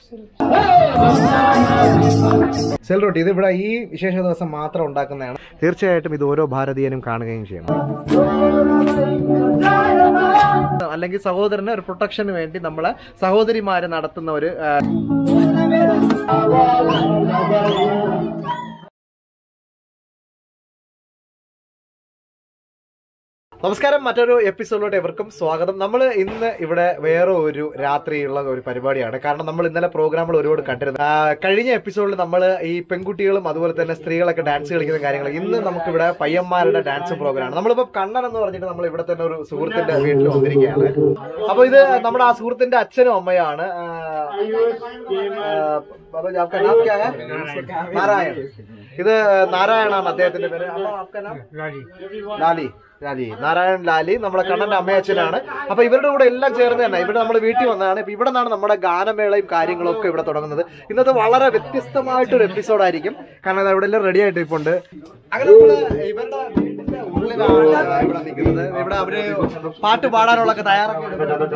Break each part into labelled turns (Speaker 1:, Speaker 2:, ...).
Speaker 1: Cell റൊട്ടി ഇത് ഇവിടെ ഈ വിശേഷ ദിവസം മാത്രം ഉണ്ടാക്കുന്നതാണ് തീർച്ചയായിട്ടും ഇത് ഓരോ ഭാരതീയനും കാണുകയും ചെയ്യണം അല്ലെങ്കിൽ സഹോദരന് ഒരു പ്രൊട്ടക്ഷന് വേണ്ടി നമ്മളെ സഹോദരിമാര് നടത്തുന്ന ഒരു ആ, നമസ്കാരം മറ്റൊരു എപ്പിസോഡിലോട്ട് എവർക്കും സ്വാഗതം നമ്മൾ ഇന്ന് ഇവിടെ വേറെ ഒരു രാത്രിയുള്ള ഒരു പരിപാടിയാണ് കാരണം നമ്മൾ ഇന്നലെ പ്രോഗ്രാമുകൾ ഒരുപാട് കണ്ടിരുന്നു ആ, കഴിഞ്ഞ എപ്പിസോഡിൽ നമ്മൾ ഈ പെൺകുട്ടികളും അതുപോലെ തന്നെ സ്ത്രീകളൊക്കെ ഡാൻസ് കളിക്കുന്ന കാര്യങ്ങൾ ഇന്ന് നമുക്കിവിടെ പയ്യന്മാരുടെ ഡാൻസ് പ്രോഗ്രാമാണ് നമ്മളിപ്പോ കണ്ണൻ എന്ന് പറഞ്ഞിട്ട് നമ്മൾ ഇവിടെ തന്നെ ഒരു സുഹൃത്തിന്റെ വീട്ടിൽ വന്നിരിക്കുകയാണ് അപ്പൊ ഇത് നമ്മുടെ ആ സുഹൃത്തിന്റെ അച്ഛനും അമ്മയാണ് ആ, ആ, ബാബാ ജി, ആപ്കാ നാം ക്യാ ഹൈ? നാരായൺ ഇത് നാരായണാണ് അദ്ദേഹത്തിന്റെ പേര് അപ്പൊ ആപ്കാ നാം? ലാലി ലാലി നാരായൺ ലാലി നമ്മുടെ കണ്ണന്റെ അമ്മയച്ഛനാണ് അപ്പൊ ഇവരുടെ കൂടെ എല്ലാം ചേർന്ന് തന്നെ ഇവിടെ നമ്മൾ വീട്ടിൽ വന്നതാണ് ഇപ്പൊ ഇവിടെ നിന്നാണ് നമ്മുടെ ഗാനമേളയും കാര്യങ്ങളും ഒക്കെ ഇവിടെ തുടങ്ങുന്നത് ഇന്നത്തെ വളരെ വ്യത്യസ്തമായിട്ടൊരു എപ്പിസോഡ് ആയിരിക്കും കാരണം ഇത് ഇവിടെ എല്ലാം റെഡി ആയിട്ട് ഇപ്പൊ ഉണ്ട് അങ്ങനെ നമ്മള് ഇവരുടെ വീടിന്റെ ഉള്ളിലാണ് ഇവിടെ നിൽക്കുന്നത് ഇവിടെ അവര് പാട്ട് പാടാനുള്ള തയ്യാറൊക്കെ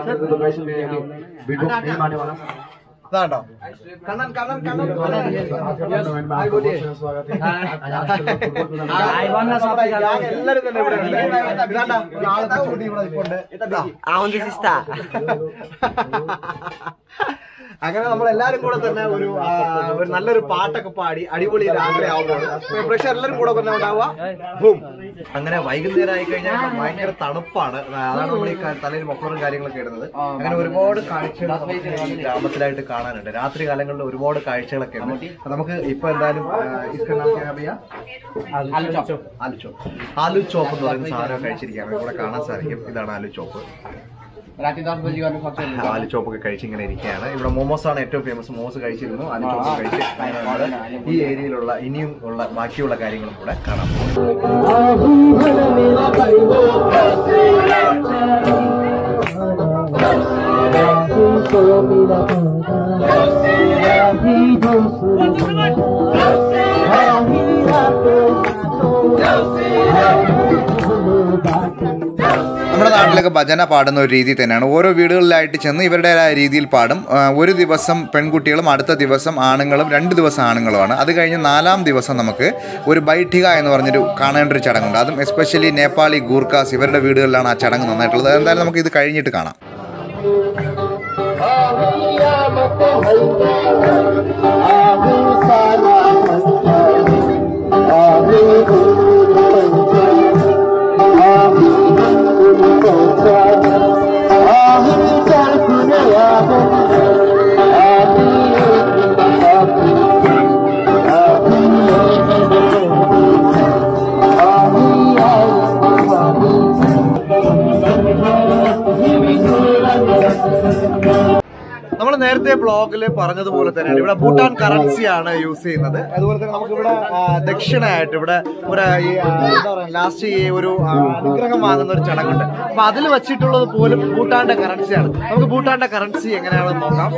Speaker 1: ഇതാണ്ടോ കണ്ണൻ കണ്ണൻ കണ്ണൻ ഹായ് ബോലിയേ. നമ്മുടെ gang എല്ലാരും തന്നെ ഇവിടെ ഉണ്ട് ഇതാണ്ടാ ഒരാളെ ചൂണ്ടി ഇവിടെ നിൽപ്പുണ്ട് ഇതാ. അങ്ങനെ നമ്മൾ എല്ലാരും കൂടെ തന്നെ ഒരു ആ, ഒരു നല്ലൊരു പാട്ടൊക്കെ പാടി അടിപൊളി രാത്രി ആവുമ്പോൾ പക്ഷെ എല്ലാരും കൂടെ തന്നെ ഉണ്ടാവുക ബൂം അങ്ങനെ വൈകുന്നേരം ആയി കഴിഞ്ഞാൽ ഭയങ്കര തണുപ്പാണ് അതാണ് നമ്മൾ ഈ ക- തലയിൽ മക്കളും കാര്യങ്ങളൊക്കെ ഇടുന്നത് അങ്ങനെ ഒരുപാട് കാഴ്ചകൾ നമുക്ക് ഈ ഗ്രാമത്തിലായിട്ട് കാണാനുണ്ട് രാത്രി കാലങ്ങളിൽ ഒരുപാട് കാഴ്ചകളൊക്കെ ഉണ്ട് അപ്പൊ നമുക്ക് ഇപ്പൊ എന്തായാലും ആ, इसका नाम क्या है भैया? ആലു ചോപ്പ് ആലു ചോപ്പ് എന്ന് പറയുന്ന സാധനം കഴിച്ചിരിക്കുകയാണ് ഇവിടെ കാണാൻ സാധിക്കും ഇതാണ് ആലു ചോപ്പ് ആലു ചോപ്പൊക്കെ കഴിച്ച് ഇങ്ങനെ ഇരിക്കുകയാണ് ഇവിടെ മോമോസ് ആണ് ഏറ്റവും ഫേമസ് മോമോസ് കഴിച്ചിരുന്നു ആലു ചോപ്പ് കഴിച്ച് അങ്ങനെ നമ്മള് ഈ ഏരിയയിലുള്ള ഇനിയും ഉള്ള ബാക്കിയുള്ള കാര്യങ്ങളും കൂടെ കാണാൻ പോകും
Speaker 2: നമ്മുടെ നാട്ടിലൊക്കെ ഭജന പാടുന്ന ഒരു രീതി തന്നെയാണ് ഓരോ വീടുകളിലായിട്ട് ചെന്ന് ഇവരുടേതായ രീതിയിൽ പാടും ആ, ഒരു ദിവസം പെൺകുട്ടികളും അടുത്ത ദിവസം ആണുങ്ങളും രണ്ട് ദിവസം ആണുങ്ങളുമാണ് അത് കഴിഞ്ഞ് നാലാം ദിവസം നമുക്ക് ഒരു ബൈഠിക എന്ന് പറഞ്ഞൊരു കാണേണ്ട ഒരു ചടങ്ങുണ്ട് അതും എസ്പെഷ്യലി നേപ്പാളി ഗൂർഖാസ് ഇവരുടെ വീടുകളിലാണ് ആ ചടങ്ങ് നന്നായിട്ടുള്ളത് എന്തായാലും നമുക്ക് ഇത് കഴിഞ്ഞിട്ട് കാണാം
Speaker 1: നമ്മൾ നേരത്തെ ബ്ലോഗിൽ പറഞ്ഞതുപോലെ തന്നെയാണ് ഇവിടെ ഭൂട്ടാൻ കറൻസി ആണ് യൂസ് ചെയ്യുന്നത് അതുപോലെ തന്നെ നമുക്ക് ഇവിടെ ദക്ഷിണയായിട്ട് ഇവിടെ ഒരു ഈ, ആ, എന്താ പറയാ ലാസ്റ്റ് ഈ ഒരു ആ, അനുഗ്രഹം വാങ്ങുന്ന ഒരു ചടങ്ങുണ്ട് അപ്പൊ അതിൽ വെച്ചിട്ടുള്ളത് പോലും ഭൂട്ടാന്റെ കറൻസിയാണ് നമുക്ക് ഭൂട്ടാന്റെ കറൻസി എങ്ങനെയാണെന്ന് നോക്കാം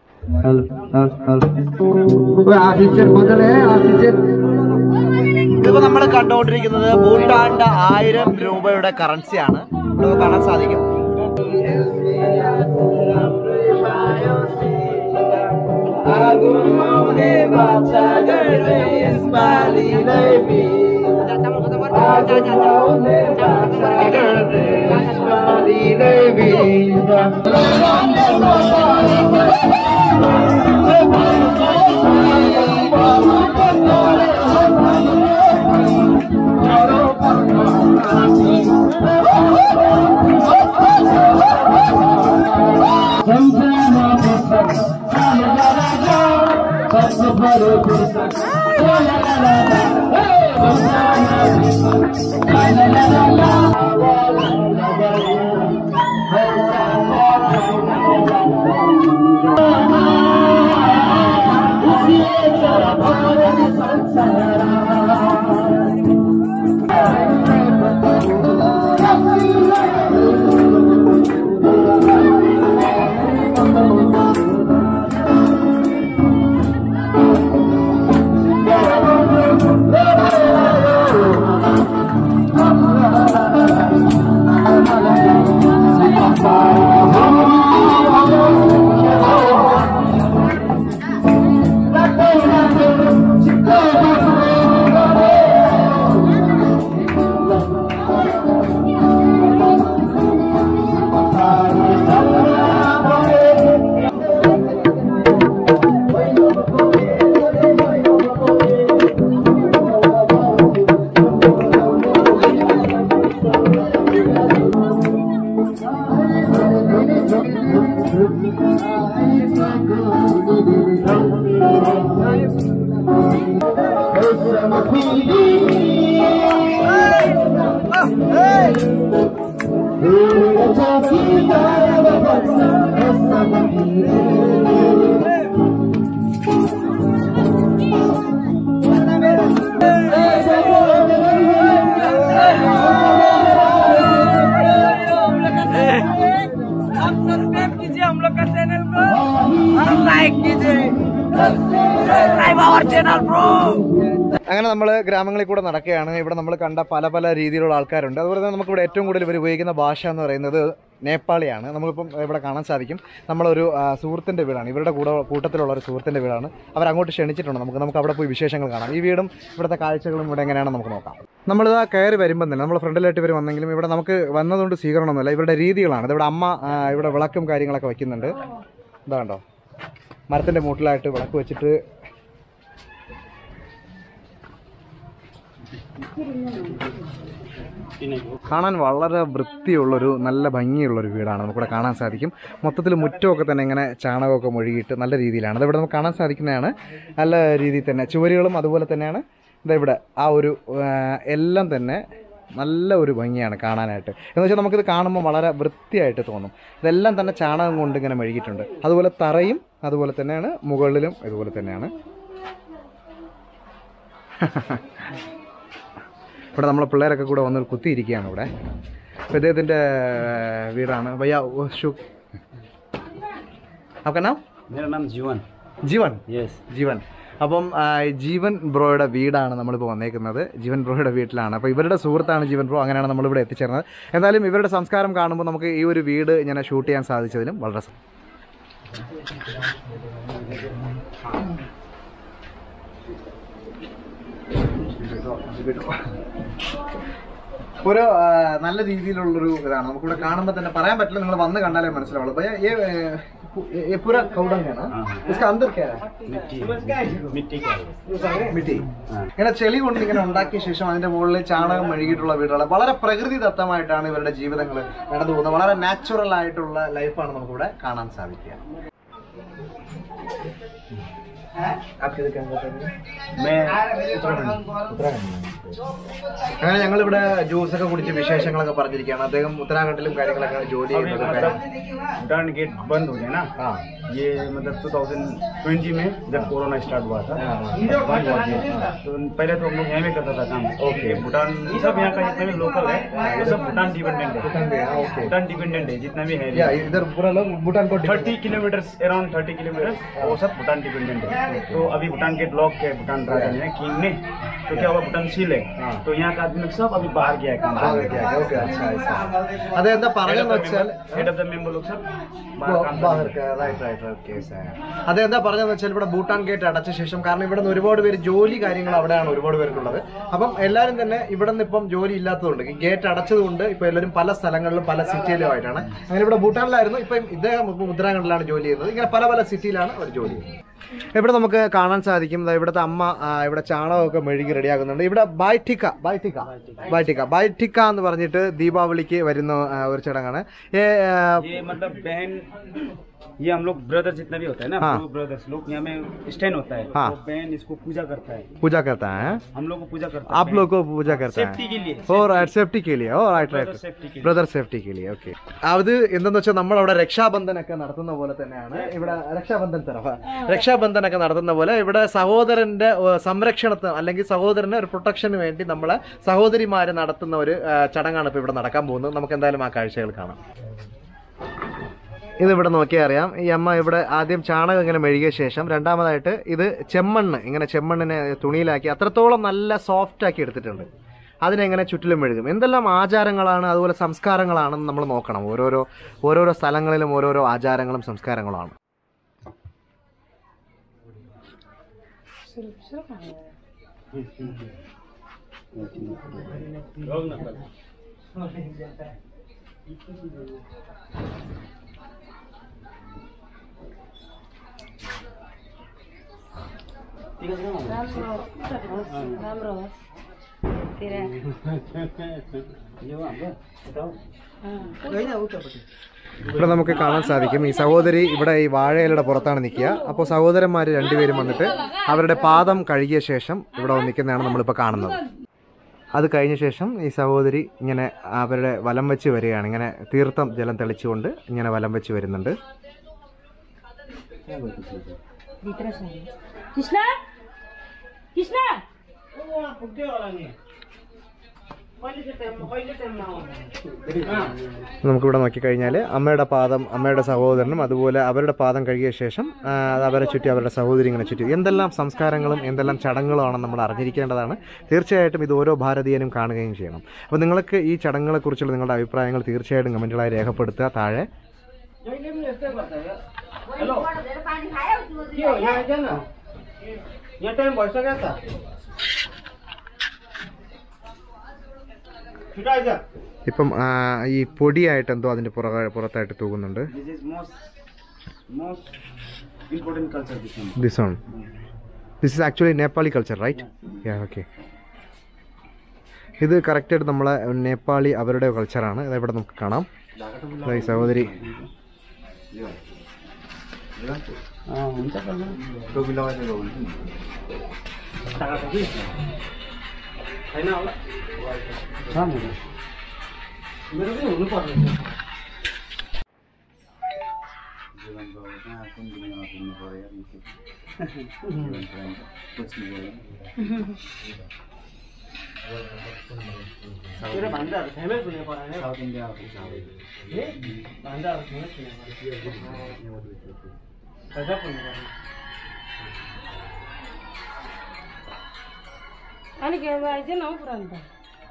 Speaker 1: ഇതിപ്പോ നമ്മൾ കണ്ടുകൊണ്ടിരിക്കുന്നത് ഭൂട്ടാന്റെ ആയിരം രൂപയുടെ കറൻസിയാണ് ഇവിടെ കാണാൻ സാധിക്കും
Speaker 3: आप सब्सक्राइब कीजिए हम लोग का चैनल को और लाइक कीजिए सब्सक्राइब आवर चैनल ब्रो
Speaker 1: അങ്ങനെ നമ്മൾ ഗ്രാമങ്ങളിൽ കൂടെ നടക്കുകയാണ് ഇവിടെ നമ്മൾ കണ്ട പല പല രീതിയിലുള്ള ആൾക്കാരുണ്ട് അതുപോലെ തന്നെ നമുക്കിവിടെ ഏറ്റവും കൂടുതൽ ഇവർ ഉപയോഗിക്കുന്ന ഭാഷ എന്ന് പറയുന്നത് നേപ്പാളിയാണ് നമുക്കിപ്പം ഇവിടെ കാണാൻ സാധിക്കും നമ്മളൊരു ആ, സുഹൃത്തിൻ്റെ വീടാണ് ഇവരുടെ കൂടെ കൂട്ടത്തിലുള്ള ഒരു സുഹൃത്തിൻ്റെ വീടാണ് അവർ അങ്ങോട്ട് ക്ഷണിച്ചിട്ടുണ്ട് നമുക്ക് നമുക്ക് അവിടെ പോയി വിശേഷങ്ങൾ കാണാം ഈ വീടും ഇവിടുത്തെ കാഴ്ചകളും ഇവിടെ എങ്ങനെയാണെന്ന് നമുക്ക് നോക്കാം നമ്മളിതാ കയറി വരുമ്പം തന്നെ നമ്മൾ ഫ്രണ്ടിലായിട്ട് ഇവർ വന്നെങ്കിലും ഇവിടെ നമുക്ക് വന്നതുകൊണ്ട് സ്വീകരണമൊന്നുമില്ല ഇവരുടെ രീതികളാണ് ഇവിടെ അമ്മ ആ, ഇവിടെ വിളക്കും കാര്യങ്ങളൊക്കെ വയ്ക്കുന്നുണ്ട് ഇതാണ്ടോ മരത്തിൻ്റെ മൂട്ടിലായിട്ട് വിളക്ക് വെച്ചിട്ട് കാണാൻ വളരെ വൃത്തിയുള്ളൊരു നല്ല ഭംഗിയുള്ളൊരു വീടാണ് നമുക്കിവിടെ കാണാൻ സാധിക്കും മൊത്തത്തിൽ മുറ്റമൊക്കെ തന്നെ ഇങ്ങനെ ചാണകമൊക്കെ മൊഴുകിയിട്ട് നല്ല രീതിയിലാണ് അതിവിടെ നമുക്ക് കാണാൻ സാധിക്കുന്നതാണ് നല്ല രീതിയിൽ തന്നെ ചുവരുകളും അതുപോലെ തന്നെയാണ് ഇതാ ഇവിടെ ആ ഒരു ആ, എല്ലാം തന്നെ നല്ല ഒരു ഭംഗിയാണ് കാണാനായിട്ട് എന്ന് വെച്ചാൽ നമുക്കിത് കാണുമ്പോൾ വളരെ വൃത്തിയായിട്ട് തോന്നും ഇതെല്ലാം തന്നെ ചാണകം കൊണ്ട് ഇങ്ങനെ മെഴുകിയിട്ടുണ്ട് അതുപോലെ തറയും അതുപോലെ തന്നെയാണ് മുകളിലും ഇതുപോലെ തന്നെയാണ് ഇവിടെ നമ്മളെ പിള്ളേരൊക്കെ കൂടെ വന്ന് കുത്തിയിരിക്കുകയാണ് ഇവിടെ അപ്പോൾ ഇദ്ദേഹത്തിൻ്റെ വീടാണ് ഭയ്യ ഓ, ഷു आपका नाम
Speaker 4: मेरा नाम जीवन
Speaker 1: ജീവൻ
Speaker 4: यस
Speaker 1: ജീവൻ അപ്പം ആ, ജീവൻ ബ്രോയുടെ വീടാണ് നമ്മളിപ്പോൾ വന്നേക്കുന്നത് ജീവൻ ബ്രോയുടെ വീട്ടിലാണ് അപ്പോൾ ഇവരുടെ സുഹൃത്താണ് ജീവൻ ബ്രോ അങ്ങനെയാണ് നമ്മളിവിടെ എത്തിച്ചേർന്നത് എന്തായാലും ഇവരുടെ സംസ്കാരം കാണുമ്പോൾ നമുക്ക് ഈ ഒരു വീട് ഇങ്ങനെ ഷൂട്ട് ചെയ്യാൻ സാധിച്ചതിലും വളരെ സ- ഒരു ആ, നല്ല രീതിയിലുള്ളൊരു ഇതാണ് നമുക്കിവിടെ കാണുമ്പോൾ തന്നെ പറയാൻ പറ്റില്ല നിങ്ങൾ വന്ന് കണ്ടാലേ മനസ്സിലാവുള്ളൂ भैया ये ये- ये पूरा कौडंग है ना इसका अंदर क्या है
Speaker 4: मिट्टी मिट्टी का है।
Speaker 1: മിട്ടി ഇങ്ങനെ ചെളി കൊണ്ട് ഇങ്ങനെ ഉണ്ടാക്കിയ ശേഷം അതിന്റെ മുകളിൽ ചാണകം മെഴുകിയിട്ടുള്ള വീടുകൾ വളരെ പ്രകൃതി ദത്തമായിട്ടാണ് ഇവരുടെ ജീവിതങ്ങൾ നടന്നു പോകുന്നത് വളരെ നാച്ചുറൽ ആയിട്ടുള്ള ലൈഫാണ് നമുക്കിവിടെ കാണാൻ സാധിക്കുക
Speaker 4: मैं उत्तराखंड
Speaker 1: അങ്ങനെ ഞങ്ങൾ ഇവിടെ ജ്യൂസ് ഒക്കെ കുടിച്ച് വിശേഷങ്ങളൊക്കെ പറഞ്ഞിരിക്കുകയാണ് അദ്ദേഹം ഉത്തരാഖണ്ഡിലും കാര്യങ്ങളൊക്കെ ജോലി
Speaker 4: अभी
Speaker 1: ചെയ്യുന്നത്
Speaker 4: मतलब भूटान गेट बंद हो गया ना
Speaker 1: ആ
Speaker 4: ये मतलब 2020 में जब कोरोना स्टार्ट हुआ था
Speaker 1: हाँ,
Speaker 4: तब बंद हुआ था तो पहले तो हम लोग यहाँ में करता था काम
Speaker 1: ओके।
Speaker 4: ये भूटान सब यहाँ का जितना भी लोकल है वो सब भूटान डिपेंडेंट है
Speaker 1: भूटान भी है, ओके।
Speaker 4: भूटान डिपेंडेंट है जितना भी
Speaker 1: या
Speaker 4: है
Speaker 1: इधर पूरा लोग भूटान को
Speaker 4: thirty kilometre around thirty kilometre वो सब भूटान डिपेंडेंट है तो अभी भूटान गेट लॉक किया है भूटान राजा ने किंग ने तो क्या हुआ भूटान सील है
Speaker 1: हाँ।
Speaker 4: तो यहाँ का आदमी लोग सब अभी बाहर गया है काम
Speaker 1: ഓക്കെ ഓക്കെ അച്ഛാ അച്ഛാ അതെന്താ പറഞ്ഞെന്ന് വെച്ചാൽ
Speaker 4: हेड ऑफ द मेंबर लोग सब बाहर काम कर
Speaker 1: ബാഹർ
Speaker 4: रहे हैं।
Speaker 1: റൈറ്റ് റൈറ്റ് റൈറ്റ് കേസ് അതെന്താ പറഞ്ഞതെന്ന് വെച്ചാൽ ഇവിടെ ഭൂട്ടാൻ ഗേറ്റ് അടച്ച ശേഷം കാരണം ഇവിടെ നിന്ന് ഒരുപാട് പേര് ജോലി കാര്യങ്ങൾ അവിടെയാണ് ഒരുപാട് പേർക്കുള്ളത് അപ്പം എല്ലാവരും തന്നെ ഇവിടെ നിന്ന് ഇപ്പം ജോലി ഇല്ലാത്തതുകൊണ്ട് ഈ ഗേറ്റ് അടച്ചതുകൊണ്ട് ഇപ്പൊ എല്ലാവരും പല സ്ഥലങ്ങളിലും പല സിറ്റിയിലും ആയിട്ടാണ് അങ്ങനെ ഇവിടെ ഭൂട്ടാനിലായിരുന്നു ഇപ്പം ഇദ്ദേഹം ഇപ്പം ഉത്തരാഖണ്ഡിലാണ് ജോലി ചെയ്യുന്നത് ഇങ്ങനെ പല പല സിറ്റിയിലാണ് അവർ ജോലി ചെയ്യുന്നത് ഇവിടെ നമുക്ക് കാണാൻ സാധിക്കും ദാ ഇവിടുത്തെ അമ്മ ആ, ഇവിടെ ചാണകമൊക്കെ മെഴുകി റെഡിയാക്കുന്നുണ്ട് ഇവിടെ ബൈറ്റിക്ക ബൈറ്റിക്ക ബൈറ്റിക്ക ബൈറ്റിക്ക എന്ന് പറഞ്ഞിട്ട് ദീപാവലിക്ക് വരുന്ന ആ, ഒരു ചടങ്ങാണ് ഏ, ആ,
Speaker 4: ये मतलब बहन ये हम लोग ब्रदर जितना भी होता है ना
Speaker 1: हाँ।
Speaker 4: ब्रदर्स लोग यहाँ में स्टैंड होता है
Speaker 1: हाँ।
Speaker 4: तो बहन इसको पूजा करता है
Speaker 1: पूजा करता है
Speaker 4: हम लोग को पूजा करता
Speaker 1: आप
Speaker 4: है
Speaker 1: लोग को पूजा करता
Speaker 4: सेफ्टी
Speaker 1: है
Speaker 4: के लिए
Speaker 1: ഓ റൈറ്റ് സേഫ്റ്റി के लिए oh right
Speaker 4: Brother
Speaker 1: right
Speaker 4: safety के लिए।
Speaker 1: ബ്രദർ സേഫ്റ്റി के लिए ഓക്കെ അത് എന്തെന്ന് വെച്ചാൽ നമ്മൾ അവിടെ രക്ഷാബന്ധനൊക്കെ നടത്തുന്ന പോലെ തന്നെയാണ് ഇവിടെ രക്ഷാബന്ധൻ തരഫ രക്ഷാബന്ധനൊക്കെ നടത്തുന്ന പോലെ ഇവിടെ സഹോദരന്റെ ഏഹ്, സംരക്ഷണത്തിന് അല്ലെങ്കിൽ സഹോദരന് ഒരു പ്രൊട്ടക്ഷന് വേണ്ടി നമ്മളെ സഹോദരിമാര് നടത്തുന്ന ഒരു ഏഹ്, ചടങ്ങാണ് ഇപ്പൊ ഇവിടെ നടക്കാൻ പോകുന്നത് നമുക്ക് എന്തായാലും ആ കാഴ്ചകൾ കാണാം ഇതിവിടെ നോക്കിയാൽ അറിയാം ഈ അമ്മ ഇവിടെ ആദ്യം ചാണകം ഇങ്ങനെ മെഴുകിയ ശേഷം രണ്ടാമതായിട്ട് ഇത് ചെമ്മണ്ണ് ഇങ്ങനെ ചെമ്മണ്ണിനെ തുണിയിലാക്കി അത്രത്തോളം നല്ല സോഫ്റ്റ് ആക്കി എടുത്തിട്ടുണ്ട് അതിനെങ്ങനെ ചുറ്റിലും മെഴുകും എന്തെല്ലാം ആചാരങ്ങളാണ് അതുപോലെ സംസ്കാരങ്ങളാണെന്ന് നമ്മൾ നോക്കണം ഓരോരോ ഓരോരോ സ്ഥലങ്ങളിലും ഓരോരോ ആചാരങ്ങളും സംസ്കാരങ്ങളുമാണ്
Speaker 5: राम्रो होस् तिर
Speaker 4: ये वहाँ पे, बताओ
Speaker 1: ഇവിടെ നമുക്ക് കാണാൻ സാധിക്കും ഈ സഹോദരി ഇവിടെ ഈ വാഴയിലയുടെ പുറത്താണ് നിൽക്കുക അപ്പോൾ സഹോദരന്മാർ രണ്ടുപേരും വന്നിട്ട് അവരുടെ പാദം കഴുകിയ ശേഷം ഇവിടെ വന്ന് നിൽക്കുന്നതാണ് നമ്മളിപ്പോൾ കാണുന്നത് അത് കഴിഞ്ഞ ശേഷം ഈ സഹോദരി ഇങ്ങനെ അവരുടെ വലം വെച്ച് വരികയാണ് ഇങ്ങനെ തീർത്ഥം ജലം തെളിച്ചുകൊണ്ട് ഇങ്ങനെ വലം വെച്ച് വരുന്നുണ്ട്
Speaker 5: കൃഷ്ണ കൃഷ്ണ
Speaker 1: നമുക്കിവിടെ നോക്കിക്കഴിഞ്ഞാൽ അമ്മയുടെ പാദം അമ്മയുടെ സഹോദരനും അതുപോലെ അവരുടെ പാദം കഴുകിയ ശേഷം ആ, അത് അവരെ ചുറ്റി അവരുടെ സഹോദരി ഇങ്ങനെ ചുറ്റി എന്തെല്ലാം സംസ്കാരങ്ങളും എന്തെല്ലാം ചടങ്ങുകളുമാണ് നമ്മൾ അറിഞ്ഞിരിക്കേണ്ടതാണ് തീർച്ചയായിട്ടും ഇത് ഓരോ ഭാരതീയനും കാണുകയും ചെയ്യണം അപ്പോൾ നിങ്ങൾക്ക് ഈ ചടങ്ങുകളെക്കുറിച്ചുള്ള നിങ്ങളുടെ അഭിപ്രായങ്ങൾ തീർച്ചയായിട്ടും കമൻറ്റുകളായി രേഖപ്പെടുത്തുക താഴെ
Speaker 4: यहाँ टाइम भइसक्यो त छिटो आइज
Speaker 1: ഇപ്പം ആ, ഈ പൊടിയായിട്ട് എന്തോ അതിൻ്റെ പുറകെ പുറത്തായിട്ട് തൂകുന്നുണ്ട്
Speaker 4: this is most most important culture this one.
Speaker 1: This on this is actually Nepali culture right yeah okay ഇത് കറക്റ്റായിട്ട് നമ്മളെ നേപ്പാളി അവരുടെ കൾച്ചറാണ് ഇതെവിടെ നമുക്ക് കാണാം ദാ ഈ സഹോദരി
Speaker 4: अँ, हुन्छ त टोपी लगाइदिएको हुन्छ नि टाढा टोपी छैन होला छ मेरो मेरो पनि हुनुपर्ने जीवनको कहाँ कुन दुनियाँमा घुम्नु पऱ्यो पुच्नु पऱ्यो भान्जाहरू फेमस हुने पऱ्यो साउथ इन्डियाको भान्जाहरू फेमस हुने गजब हुने पऱ्यो
Speaker 5: अलिक आइज न हौ पुरा अन्त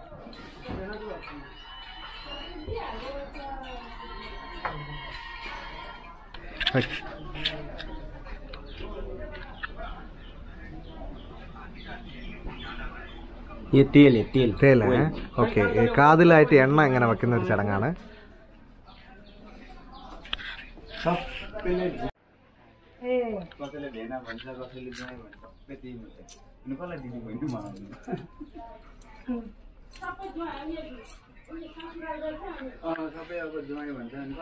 Speaker 4: ये तेल है तेल
Speaker 1: തേല ഓക്കെ കാതിലായിട്ട് എണ്ണ ഇങ്ങനെ വെക്കുന്ന ഒരു ചടങ്ങാണ്
Speaker 5: ए
Speaker 4: कसैले भेना भन्छ कसैले ज्वाइँ भन्छ सबै त्यही हुन्छ अनि कसलाई दिने भयो नि मलाई अँ, सबै अब ज्वाइँ भन्छ अनि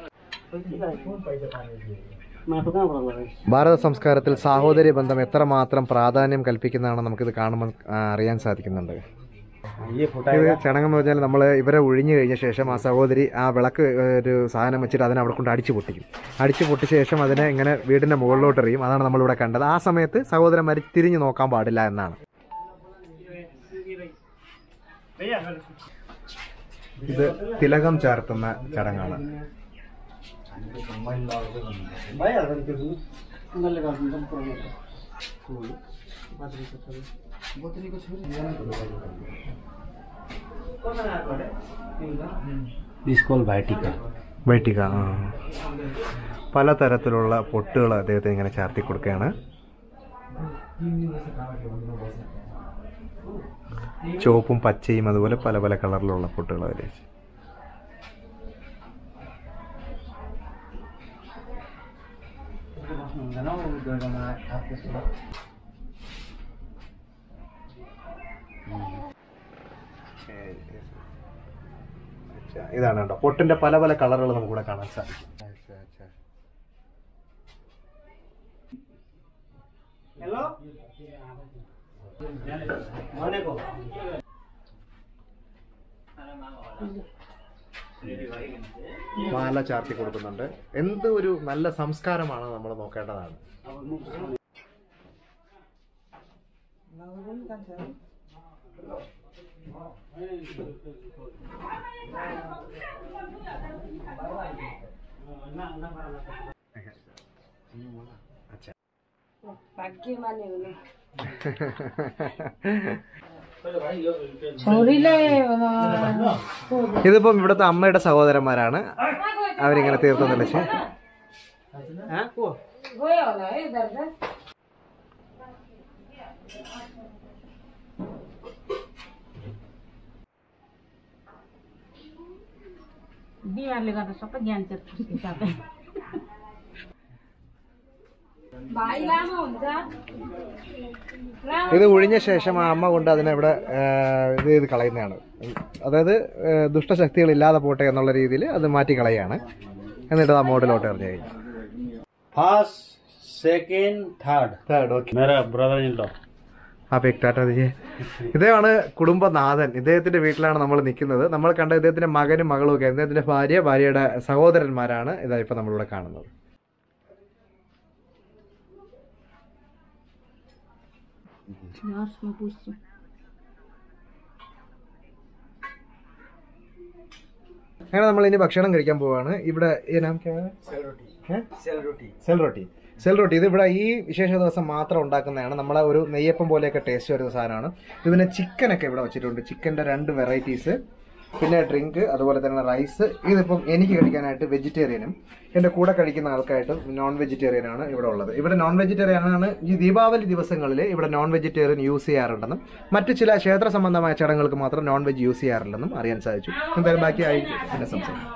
Speaker 4: माटो कहाँबाट लगाएँ
Speaker 1: ഭാരത സംസ്കാരത്തിൽ സാഹോദര്യ ബന്ധം എത്രമാത്രം പ്രാധാന്യം കൽപ്പിക്കുന്നതാണ് നമുക്കിത് കാണുമ്പോൾ ആ, അറിയാൻ സാധിക്കുന്നുണ്ട്
Speaker 4: ये फोटा
Speaker 1: ഇത് ചടങ്ങെന്ന് പറഞ്ഞാൽ നമ്മൾ ഇവരെ ഒഴിഞ്ഞു കഴിഞ്ഞ ശേഷം ആ സഹോദരി ആ വിളക്ക് ഒരു സാധനം വെച്ചിട്ട് അതിനെ അവിടെ കൊണ്ട് അടിച്ചു പൊട്ടിക്കും അടിച്ചു പൊട്ടിയ ശേഷം അതിനെ ഇങ്ങനെ വീടിന്റെ മുകളിലോട്ട് എറിയും അതാണ് നമ്മളിവിടെ കണ്ടത് ആ സമയത്ത് സഹോദരന്മാർ തിരിഞ്ഞു നോക്കാൻ പാടില്ല എന്നാണ്
Speaker 4: भैया
Speaker 1: ഇത് തിലകം ചാർത്തുന്ന ചടങ്ങാണ്
Speaker 4: भइहाल्छ नि त्यो उनीहरूले गरिदिन्छ नि पुऱ्याउनु बत्रीको छोरी स्कुल भाइटिका
Speaker 1: വൈട്ടിക ആ പലതരത്തിലുള്ള പൊട്ടുകൾ അദ്ദേഹത്തിന് ഇങ്ങനെ ചാർത്തി കൊടുക്കുകയാണ് ചുവപ്പും പച്ചയും അതുപോലെ പല പല കളറിലുള്ള പൊട്ടുകൾ അവർ
Speaker 4: हुँदैन हौ गएर त्यसो
Speaker 1: ഇതാണ് കേട്ടോ പൊട്ടിന്റെ പല പല കളറുകൾ നമുക്കിവിടെ കാണാൻ സാധിക്കും
Speaker 4: हेलो भनेको
Speaker 1: മാല ചാർത്തി കൊടുക്കുന്നുണ്ട് എന്ത് ഒരു നല്ല സംസ്കാരമാണ് നമ്മൾ നോക്കേണ്ടതാണ്
Speaker 5: भाग्य माने हुने छोरीले
Speaker 1: ഇതിപ്പം ഇവിടുത്തെ അമ്മയുടെ സഹോദരന്മാരാണ് അവരിങ്ങനെ തീർത്ഥം തെളിച്ച്
Speaker 5: गयो होला है दाजु बिमारले गर्दा सबै ज्ञान चाहिँ भाइ लामो हुन्छ
Speaker 1: ഇത് ഒഴിഞ്ഞ ശേഷം ആ അമ്മ കൊണ്ട് അതിനെ ഇവിടെ ആ, ഇത് ചെയ്ത് കളയുന്നതാണ് അതായത് ഏഹ്, ദുഷ്ടശക്തികൾ ഇല്ലാതെ പോട്ടെ എന്നുള്ള രീതിയിൽ അത് മാറ്റി കളയാണ് എന്നിട്ട് ആ മോഡലോട്ട് എറിഞ്ഞു കഴിഞ്ഞു
Speaker 4: first second third
Speaker 1: third okay
Speaker 4: मेरा ब्रदर इन लॉ
Speaker 1: ആ പേക്ക് ടാറ്റ ദിജെ ഇദ്ദേഹമാണ് കുടുംബനാഥൻ ഇദ്ദേഹത്തിന്റെ വീട്ടിലാണ് നമ്മൾ നിൽക്കുന്നത് നമ്മൾ കണ്ട ഇദ്ദേഹത്തിന്റെ മകനും മകളും ഒക്കെ ഇദ്ദേഹത്തിന്റെ ഭാര്യ ഭാര്യയുടെ സഹോദരന്മാരാണ് ഇതാ ഇപ്പൊ നമ്മളിവിടെ കാണുന്നത് അങ്ങനെ നമ്മൾ ഇനി ഭക്ഷണം കഴിക്കാൻ പോവാണ് ഇവിടെ ഈ നാം ക്യാ ഹെ? സെൽ റൊട്ടി സെൽ റൊട്ടി ഇത് ഇവിടെ ഈ വിശേഷ ദിവസം മാത്രം ഉണ്ടാക്കുന്നതാണ് നമ്മളെ ഒരു നെയ്യപ്പം പോലെയൊക്കെ ടേസ്റ്റ് വരുന്ന സാധനമാണ് ഇതിന് ചിക്കനൊക്കെ ഇവിടെ വെച്ചിട്ടുണ്ട് ചിക്കൻ്റെ രണ്ട് വെറൈറ്റീസ് പിന്നെ ഡ്രിങ്ക് അതുപോലെ തന്നെ റൈസ് ഇതിപ്പം എനിക്ക് കഴിക്കാനായിട്ട് വെജിറ്റേറിയനും എൻ്റെ കൂടെ കഴിക്കുന്ന ആൾക്കായിട്ട് നോൺ വെജിറ്റേറിയൻ ആണ് ഇവിടെ ഉള്ളത് ഇവിടെ നോൺ വെജിറ്റേറിയൻ ആണ് ഈ ദീപാവലി ദിവസങ്ങളിൽ ഇവിടെ നോൺ വെജിറ്റേറിയൻ യൂസ് ചെയ്യാറുണ്ടെന്നും മറ്റു ചില ക്ഷേത്ര സംബന്ധമായ ചടങ്ങുകൾക്ക് മാത്രം നോൺ വെജ് യൂസ് ചെയ്യാറില്ലെന്നും അറിയാൻ സാധിച്ചു എന്തായാലും ബാക്കി ആയി പിന്നെ സംസാരിക്കും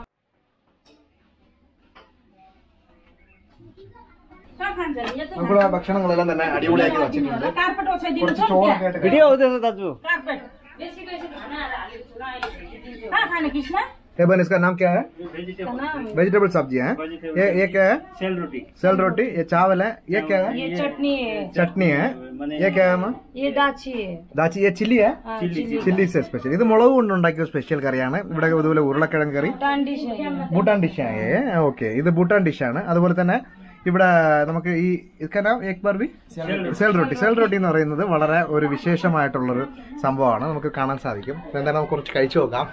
Speaker 1: നമുക്ക് ആ ഭക്ഷണങ്ങളെല്ലാം തന്നെ അടിപൊളിയാക്കി വെച്ചിട്ടുണ്ട് കുറച്ച് ചോറൊക്കെ ആയിട്ട് കഴിക്കാം.
Speaker 4: उधर दाजू
Speaker 1: ए बहन इसका नाम क्या है वेजिटेबल सब्जी है ये ये क्या है
Speaker 4: सेल रोटी
Speaker 1: सेल रोटी ये चावल है ये क्या है
Speaker 5: ये चटनी है
Speaker 1: चटनी है ये क्या है माँ
Speaker 5: ये दाची है
Speaker 1: ദാച്ചി ये ചില്ലി है ചില്ലി സ്പെഷ്യൽ ഇത് മുളക് കൊണ്ട് ഉണ്ടാക്കിയ സ്പെഷ്യൽ കറിയാണ് ഇവിടെ ഇതുപോലെ ഉരുളക്കിഴങ്ങ് കറി
Speaker 5: डांडिश है
Speaker 1: ഭൂട്ടാൻ ഡിഷാണ് ഓക്കെ ഇത് ഭൂട്ടാൻ ഡിഷാണ് അതുപോലെ തന്നെ ഇവിടെ നമുക്ക് ഈ ഇതൊക്കെ ഏക് ബാർ ബി സെൽ റൊട്ടി സെൽ റൊട്ടി എന്ന് പറയുന്നത് വളരെ ഒരു വിശേഷമായിട്ടുള്ളൊരു സംഭവമാണ് നമുക്ക് കാണാൻ സാധിക്കും എന്തായാലും നമുക്ക് കുറച്ച് കഴിച്ചു നോക്കാം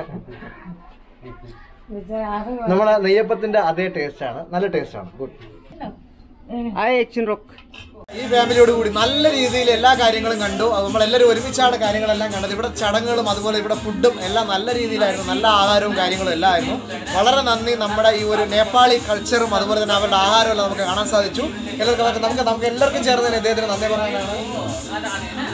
Speaker 1: നമ്മുടെ നെയ്യപ്പത്തിന്റെ അതേ ടേസ്റ്റ് ആണ് നല്ല ടേസ്റ്റ് ആണ് ഗുഡ്
Speaker 4: आए एक्शन रोक
Speaker 1: ഈ ഫാമിലിയോട് കൂടി നല്ല രീതിയിൽ എല്ലാ കാര്യങ്ങളും കണ്ടു അത് നമ്മളെല്ലാവരും ഒരുമിച്ചാണ് കാര്യങ്ങളെല്ലാം കണ്ടത് ഇവിടെ ചടങ്ങുകളും അതുപോലെ ഇവിടെ ഫുഡും എല്ലാം നല്ല രീതിയിലായിരുന്നു നല്ല ആഹാരവും കാര്യങ്ങളും എല്ലാം ആയിരുന്നു വളരെ നന്ദി നമ്മുടെ ഈ ഒരു നേപ്പാളി കൾച്ചറും അതുപോലെ തന്നെ അവരുടെ ആഹാരവും എല്ലാം നമുക്ക് കാണാൻ സാധിച്ചു എല്ലാവർക്കും നമുക്ക് നമുക്ക് എല്ലാവർക്കും ചേർന്ന് തന്നെ ഇദ്ദേഹത്തിന് നന്ദി പറയാനാണ്